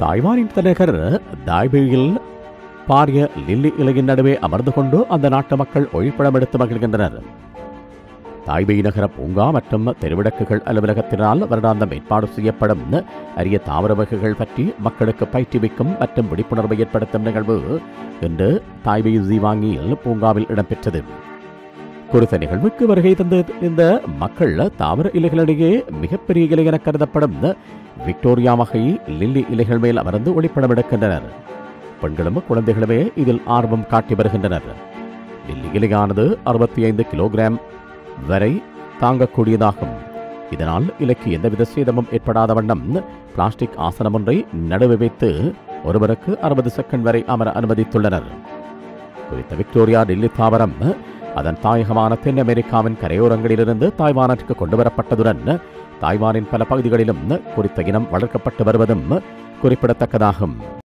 தாய்வானின் தலைநகர் தாய்பேயில் பாரிய லில்லி இலையின் நடுவே அமர்ந்து கொண்டு அந்த நாட்டு மக்கள் ஒளிப்படம் எடுத்து மகிழ்கின்றனர் தாய்பே நகர பூங்கா மற்றும் தெருவிளக்குகள் அலுவலகத்தினால் வருடாந்தம் ஏற்பாடு செய்யப்படும் அரிய தாவர வகைகள் பற்றி மக்களுக்கு பயிற்றுவிக்கும் மற்றும் விழிப்புணர்வை ஏற்படுத்தும் நிகழ்வு இன்று தாய்பே ஜீவாங்கியில் பூங்காவில் இடம்பெற்றது குறித்த நிகழ்வுக்கு வருகை தந்த இந்த மக்கள் தாவர இலைகளிடையே மிகப்பெரிய இலை என கருதப்படும் விக்டோரியா வகை லில்லி இலைகள் மேல் அமர்ந்து ஒளிப்படம் எடுக்கின்றனர் பெண்களும் குழந்தைகளுமே இதில் ஆர்வம் காட்டி வருகின்றனர் லில்லி இலையானது அறுபத்தி ஐந்து கிலோகிராம் வரை தாங்கக்கூடியதாகும் இதனால் இலைக்கு எந்தவித சேதமும் ஏற்படாத வண்ணம் பிளாஸ்டிக் ஆசனம் ஒன்றை நடுவு வைத்து ஒருவருக்கு அறுபது செகண்ட் வரை அமர அனுமதித்துள்ளனர் குறித்த விக்டோரியா டெல்லி தாவரம் அதன் தாயகமான தென் அமெரிக்காவின் கரையோரங்களிலிருந்து தாய்வானிற்கு கொண்டு வரப்பட்டதுடன் தாய்வானின் பல பகுதிகளிலும் குறித்த இனம் வளர்க்கப்பட்டு வருவதும் குறிப்பிடத்தக்கதாகும்